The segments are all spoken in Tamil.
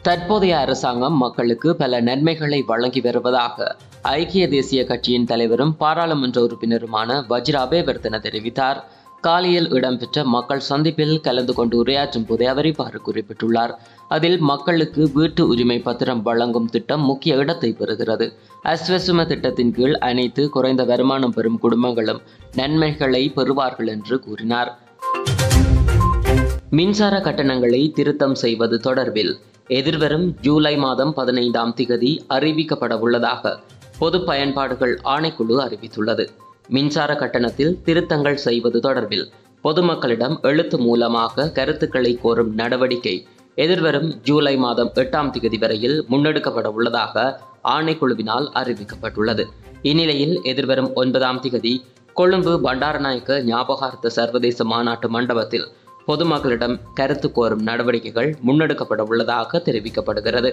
தற்போதைய அரசாங்கம் மக்களுக்கு பல நன்மைகளை வழங்கி வருவதாக ஐக்கிய தேசிய கட்சியின் தலைவரும் பாராளுமன்ற உறுப்பினருமான வஜ்ரா அபேவர்தன தெரிவித்தார் காலியில் இடம்பெற்ற மக்கள் சந்திப்பில் கலந்து கொண்டு உரையாற்றும் போதே அவர் இவ்வாறு குறிப்பிட்டுள்ளார் அதில் மக்களுக்கு வீட்டு உரிமை பத்திரம் வழங்கும் திட்டம் முக்கிய இடத்தை பெறுகிறது அஸ்வசும திட்டத்தின் கீழ் அனைத்து குறைந்த வருமானம் பெறும் குடும்பங்களும் நன்மைகளை பெறுவார்கள் என்று கூறினார் மின்சார கட்டணங்களை திருத்தம் செய்வது தொடர்பில் எதிர்வரும் ஜூலை மாதம் பதினைந்தாம் திகதி அறிவிக்கப்பட உள்ளதாக பொது பயன்பாடுகள் ஆணைக்குழு அறிவித்துள்ளது மின்சார கட்டணத்தில் திருத்தங்கள் செய்வது தொடர்பில் பொதுமக்களிடம் எழுத்து மூலமாக கருத்துக்களை கோரும் நடவடிக்கை எதிர்வரும் ஜூலை மாதம் எட்டாம் திகதி வரையில் முன்னெடுக்கப்பட உள்ளதாக ஆணைக்குழுவினால் அறிவிக்கப்பட்டுள்ளது இந்நிலையில் எதிர்வரும் ஒன்பதாம் திகதி கொழும்பு பண்டாரநாயக்க ஞாபகார்த்த சர்வதேச மாநாட்டு மண்டபத்தில் பொதுமக்களிடம் கருத்து கோரும் நடவடிக்கைகள் முன்னெடுக்கப்பட உள்ளதாக தெரிவிக்கப்படுகிறது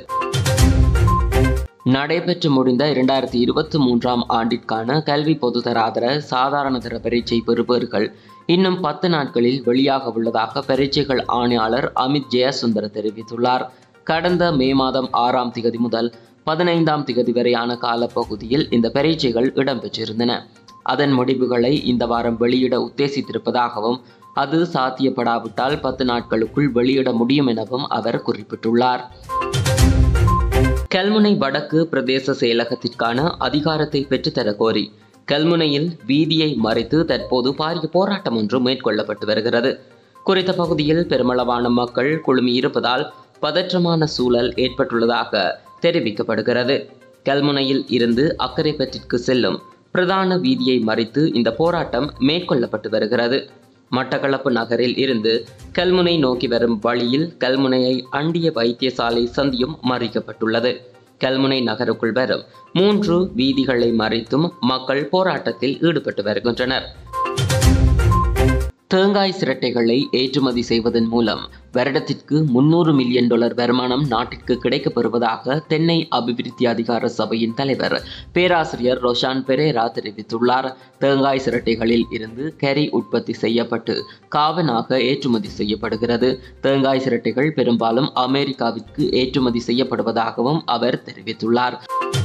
நடைபெற்று முடிந்த இரண்டாயிரத்தி இருபத்தி மூன்றாம் ஆண்டிற்கான கல்வி பொதுதராதர சாதாரணதர பரீட்சை பெறுபவர்கள் இன்னும் பத்து நாட்களில் வெளியாக உள்ளதாக பரீட்சைகள் ஆணையாளர் அமித் ஜெயசுந்தர தெரிவித்துள்ளார் கடந்த மே மாதம் ஆறாம் திகதி முதல் பதினைந்தாம் திகதி வரையான காலப்பகுதியில் இந்த பரீட்சைகள் இடம்பெற்றிருந்தன அதன் முடிவுகளை இந்த வாரம் வெளியிட உத்தேசித்திருப்பதாகவும் அது சாத்தியப்படாவிட்டால் பத்து நாட்களுக்குள் வெளியிட முடியும் எனவும் அவர் குறிப்பிட்டுள்ளார் கல்முனை வடக்கு பிரதேச செயலகத்திற்கான அதிகாரத்தை பெற்றுத்தர கோரி கல்முனையில் வீதியை மறைத்து தற்போது பாரிய போராட்டம் ஒன்று மேற்கொள்ளப்பட்டு வருகிறது குறித்த பகுதியில் பெருமளவான மக்கள் குழுமியிருப்பதால் பதற்றமான சூழல் ஏற்பட்டுள்ளதாக தெரிவிக்கப்படுகிறது கல்முனையில் இருந்து அக்கரைப்பற்றிற்கு செல்லும் பிரதான வீதியை மறைத்து இந்த போராட்டம் மேற்கொள்ளப்பட்டு வருகிறது மட்டக்களப்பு நகரில் இருந்து கல்முனை நோக்கி வரும் வழியில் கல்முனையை அண்டிய வைத்தியசாலை சந்தியும் மறிக்கப்பட்டுள்ளது கல்முனை நகருக்குள் வரும் மூன்று வீதிகளை மறைத்தும் மக்கள் போராட்டத்தில் ஈடுபட்டு வருகின்றனர் தேங்காய் சிரட்டைகளை ஏற்றுமதி செய்வதன் மூலம் வருடத்திற்கு முன்னூறு மில்லியன் டாலர் வருமானம் நாட்டிற்கு கிடைக்கப்பெறுவதாக தென்னை அபிவிருத்தி அதிகார சபையின் தலைவர் பேராசிரியர் ரொஷான் பெரேரா தெரிவித்துள்ளார் தேங்காய் சிரட்டைகளில் இருந்து கரி உற்பத்தி செய்யப்பட்டு காவனாக ஏற்றுமதி செய்யப்படுகிறது தேங்காய் சிரட்டைகள் பெரும்பாலும் அமெரிக்காவிற்கு ஏற்றுமதி செய்யப்படுவதாகவும் அவர் தெரிவித்துள்ளார்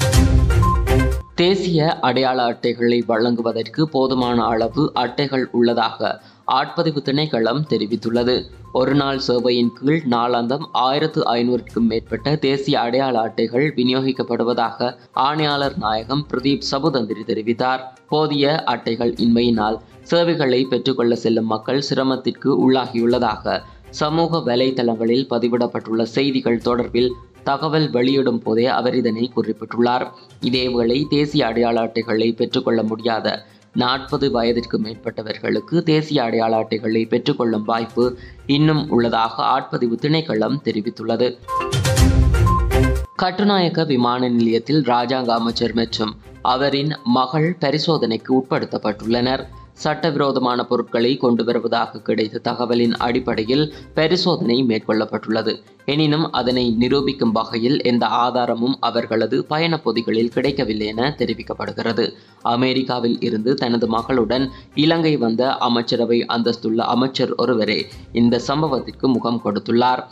தேசிய அடையாள அட்டைகளை வழங்குவதற்கு போதுமான அளவு அட்டைகள் உள்ளதாக ஆட்பதிவு திணைக்களம் தெரிவித்துள்ளது ஒரு நாள் சேவையின் கீழ் நாளாந்தம் ஆயிரத்து ஐநூறுக்கும் மேற்பட்ட தேசிய அடையாள அட்டைகள் விநியோகிக்கப்படுவதாக ஆணையாளர் நாயகம் பிரதீப் சபுதந்திரி தெரிவித்தார் போதிய அட்டைகள் இன்மையினால் சேவைகளை பெற்றுக்கொள்ள செல்லும் மக்கள் சிரமத்திற்கு உள்ளாகியுள்ளதாக சமூக வலைதளங்களில் பதிவிடப்பட்டுள்ள செய்திகள் தொடர்பில் தகவல் வெளியிடும் போதே அவர் இதனை குறிப்பிட்டுள்ளார் இதேவேளை தேசிய அடையாள அட்டைகளை பெற்றுக்கொள்ள முடியாத நாற்பது வயதிற்கு மேற்பட்டவர்களுக்கு தேசிய அடையாள அட்டைகளை பெற்றுக்கொள்ளும் வாய்ப்பு இன்னும் உள்ளதாக ஆட்பதிவு திணைக்களம் தெரிவித்துள்ளது கட்டுநாயக்க விமான நிலையத்தில் ராஜாங்க அமைச்சர் மற்றும் அவரின் மகள் பரிசோதனைக்கு உட்படுத்தப்பட்டுள்ளனர் சட்டவிரோதமான பொருட்களை கொண்டு வருவதாக கிடைத்த தகவலின் அடிப்படையில் பரிசோதனை மேற்கொள்ளப்பட்டுள்ளது எனினும் அதனை நிரூபிக்கும் வகையில் எந்த ஆதாரமும் அவர்களது பயண பொதிகளில் கிடைக்கவில்லை என தெரிவிக்கப்படுகிறது அமெரிக்காவில் இருந்து தனது மகளுடன் இலங்கை வந்த அமைச்சரவை அந்தஸ்துள்ள அமைச்சர் ஒருவரே இந்த சம்பவத்திற்கு முகம் கொடுத்துள்ளார்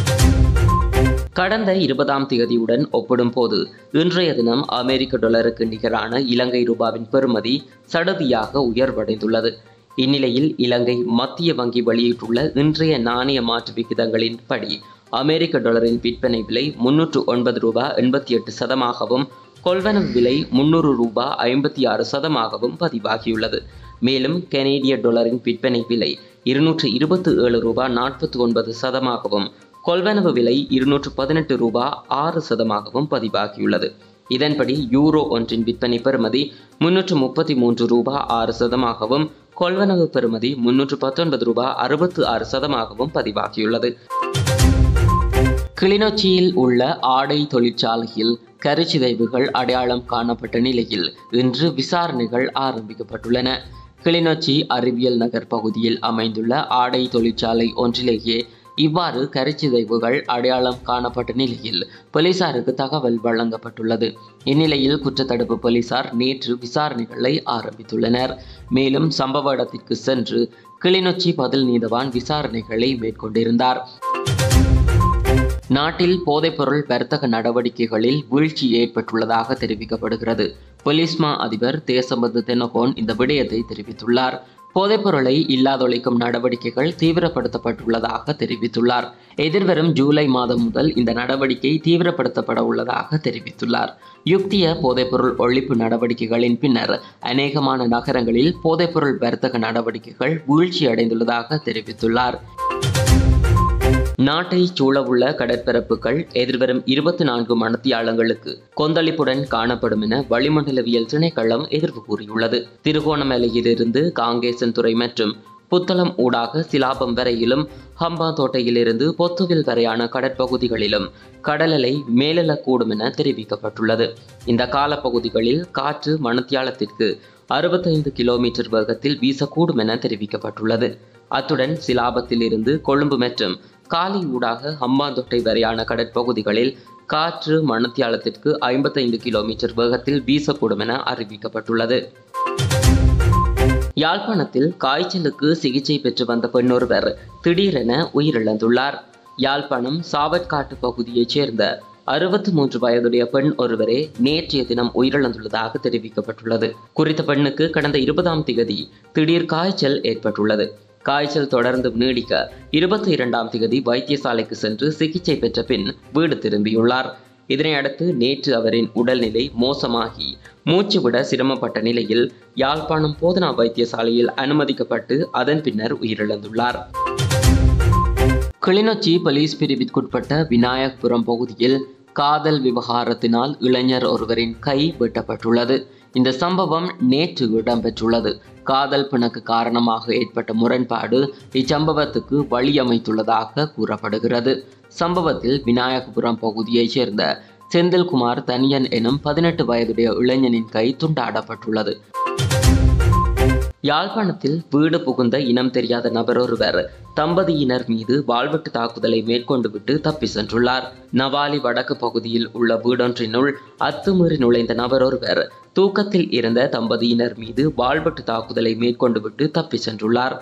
கடந்த இருபதாம் தேதியுடன் ஒப்பிடும்போது இன்றைய தினம் அமெரிக்க டாலருக்கு நிகரான இலங்கை ரூபாவின் பெறுமதி சடதியாக உயர்வடைந்துள்ளது இந்நிலையில் இலங்கை மத்திய வங்கி வெளியிட்டுள்ள இன்றைய நாணய மாற்று விகிதங்களின் படி அமெரிக்க டாலரின் விற்பனை விலை முன்னூற்று ஒன்பது ரூபாய் எண்பத்தி எட்டு சதமாகவும் கொள்வனவு விலை முன்னூறு ரூபாய் ஐம்பத்தி ஆறு சதமாகவும் பதிவாகியுள்ளது மேலும் கனேடிய டாலரின் விற்பனை விலை இருநூற்று இருபத்தி ஏழு ரூபாய் நாற்பத்தி ஒன்பது சதமாகவும் கொள்வனவு விலை இருநூற்று பதினெட்டு ரூபாய் ஆறு சதமாகவும் பதிவாகியுள்ளது இதன்படி யூரோ ஒன்றின் விற்பனை பெறுமதி முன்னூற்று முப்பத்தி மூன்று ரூபாய் ஆறு சதமாகவும் கொள்வனவு பெறுமதி முன்னூற்று பத்தொன்பது ரூபாய் அறுபத்து ஆறு சதமாகவும் பதிவாகியுள்ளது கிளிநொச்சியில் உள்ள ஆடை தொழிற்சாலையில் கருச்சிதைவுகள் அடையாளம் காணப்பட்ட நிலையில் இன்று விசாரணைகள் ஆரம்பிக்கப்பட்டுள்ளன கிளிநொச்சி அறிவியல் நகர் பகுதியில் அமைந்துள்ள ஆடை தொழிற்சாலை ஒன்றிலேயே இவ்வாறு கருச்சிதைவுகள் அடையாளம் காணப்பட்ட நிலையில் போலீசாருக்கு தகவல் வழங்கப்பட்டுள்ளது இந்நிலையில் குற்றத்தடுப்பு போலீசார் நேற்று விசாரணைகளை ஆரம்பித்துள்ளனர் மேலும் சம்பவ இடத்திற்கு சென்று கிளிநொச்சி பதில் நீதவான் விசாரணைகளை மேற்கொண்டிருந்தார் நாட்டில் போதைப்பொருள் வர்த்தக நடவடிக்கைகளில் வீழ்ச்சி ஏற்பட்டுள்ளதாக தெரிவிக்கப்படுகிறது பொலிஸ்மா அதிபர் தேசபந்து தென்னகோன் இந்த விடயத்தை தெரிவித்துள்ளார் போதைப்பொருளை இல்லாதொழிக்கும் நடவடிக்கைகள் தீவிரப்படுத்தப்பட்டுள்ளதாக தெரிவித்துள்ளார் எதிர்வரும் ஜூலை மாதம் முதல் இந்த நடவடிக்கை தீவிரப்படுத்தப்பட உள்ளதாக தெரிவித்துள்ளார் யுக்திய போதைப்பொருள் ஒழிப்பு நடவடிக்கைகளின் பின்னர் அநேகமான நகரங்களில் போதைப்பொருள் வர்த்தக நடவடிக்கைகள் வீழ்ச்சி அடைந்துள்ளதாக தெரிவித்துள்ளார் நாட்டை சூழவுள்ள கடற்பரப்புகள் எதிர்வரும் இருபத்தி நான்கு மணத்தியாளங்களுக்கு கொந்தளிப்புடன் காணப்படும் என வளிமண்டலவியல் திணைக்களம் எதிர்ப்பு கூறியுள்ளது திருகோணமலையிலிருந்து காங்கேசன் துறை மற்றும் புத்தளம் ஊடாக சிலாபம் வரையிலும் ஹம்பாந்தோட்டையிலிருந்து பொத்துவில் வரையான கடற்பகுதிகளிலும் கடலலை மேலெழக்கூடும் என தெரிவிக்கப்பட்டுள்ளது இந்த காலப்பகுதிகளில் காற்று மணத்தியாலத்திற்கு அறுபத்தைந்து கிலோமீட்டர் வேகத்தில் வீசக்கூடும் என தெரிவிக்கப்பட்டுள்ளது அத்துடன் சிலாபத்தில் இருந்து கொழும்பு மற்றும் காலி ஊடாக ஹம்பாந்தோட்டை வரையான கடற்பகுதிகளில் காற்று மணத்தியாலத்திற்கு ஐம்பத்தைந்து கிலோமீட்டர் வேகத்தில் வீசக்கூடும் என அறிவிக்கப்பட்டுள்ளது யாழ்ப்பாணத்தில் காய்ச்சலுக்கு சிகிச்சை பெற்று வந்த பெண்ணொருவர் திடீரென உயிரிழந்துள்ளார் யாழ்ப்பாணம் சாவட்காட்டு பகுதியைச் சேர்ந்த அறுபத்தி மூன்று வயதுடைய பெண் ஒருவரே நேற்றைய தினம் உயிரிழந்துள்ளதாக தெரிவிக்கப்பட்டுள்ளது குறித்த பெண்ணுக்கு கடந்த இருபதாம் திகதி திடீர் காய்ச்சல் ஏற்பட்டுள்ளது காய்ச்சல் தொடர்ந்து நீடிக்க இருபத்தி இரண்டாம் திகதி வைத்தியசாலைக்கு சென்று சிகிச்சை பெற்ற பின் வீடு திரும்பியுள்ளார் இதனையடுத்து நேற்று அவரின் உடல்நிலை மோசமாகி மூச்சுவிட சிரமப்பட்ட நிலையில் யாழ்ப்பாணம் போதனா வைத்தியசாலையில் அனுமதிக்கப்பட்டு அதன் பின்னர் உயிரிழந்துள்ளார் கிளிநொச்சி போலீஸ் பிரிவிற்குட்பட்ட விநாயகபுரம் பகுதியில் காதல் விவகாரத்தினால் இளைஞர் ஒருவரின் கை வெட்டப்பட்டுள்ளது இந்த சம்பவம் நேற்று இடம்பெற்றுள்ளது காதல் பிணக்கு காரணமாக ஏற்பட்ட முரண்பாடு இச்சம்பவத்துக்கு வழியமைத்துள்ளதாக கூறப்படுகிறது சம்பவத்தில் விநாயகபுரம் பகுதியைச் சேர்ந்த செந்தில்குமார் தனியன் எனும் பதினெட்டு வயதுடைய இளைஞனின் கை துண்டாடப்பட்டுள்ளது யாழ்ப்பாணத்தில் வீடு புகுந்த இனம் தெரியாத நபர் ஒருவர் தம்பதியினர் மீது வாழ்வெட்டு தாக்குதலை மேற்கொண்டு விட்டு தப்பி சென்றுள்ளார் நவாலி வடக்கு பகுதியில் உள்ள வீடொன்றினுள் அத்துமீறி நுழைந்த நபர் ஒருவர் தூக்கத்தில் இருந்த தம்பதியினர் மீது வாழ்வெட்டு தாக்குதலை மேற்கொண்டு விட்டு தப்பி சென்றுள்ளார்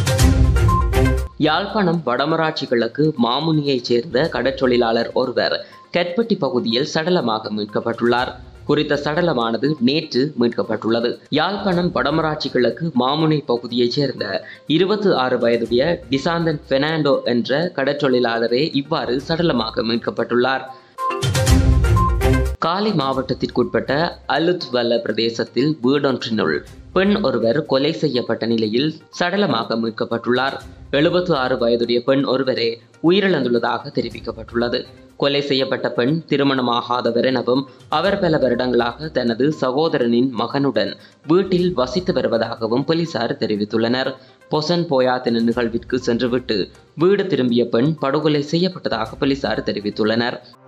யாழ்ப்பாணம் வடமராட்சி கிழக்கு மாமுனியைச் சேர்ந்த கடற்றொழிலாளர் ஒருவர் கெட்பட்டி பகுதியில் சடலமாக மீட்கப்பட்டுள்ளார் குறித்த சடலமானது நேற்று மீட்கப்பட்டுள்ளது யாழ்ப்பாணம் வடமராட்சி கிழக்கு மாமுனை பகுதியைச் சேர்ந்த இருபத்தி ஆறு வயதுடைய டிசாந்தன் பெர்னாண்டோ என்ற கடற்றொழிலாளரே இவ்வாறு சடலமாக மீட்கப்பட்டுள்ளார் காலி மாவட்டத்திற்குட்பட்ட அலுத்வல்ல பிரதேசத்தில் வீடொன்றினுள் பெண் ஒருவர் கொலை செய்யப்பட்ட நிலையில் சடலமாக மீட்கப்பட்டுள்ளார் எழுபத்து ஆறு வயதுடைய பெண் ஒருவரே உயிரிழந்துள்ளதாக தெரிவிக்கப்பட்டுள்ளது கொலை செய்யப்பட்ட பெண் திருமணமாகாதவர் எனவும் அவர் பல வருடங்களாக தனது சகோதரனின் மகனுடன் வீட்டில் வசித்து வருவதாகவும் போலீசார் தெரிவித்துள்ளனர் பொசன் போயாத்தின நிகழ்விற்கு சென்றுவிட்டு வீடு திரும்பிய பெண் படுகொலை செய்யப்பட்டதாக போலீசார் தெரிவித்துள்ளனர்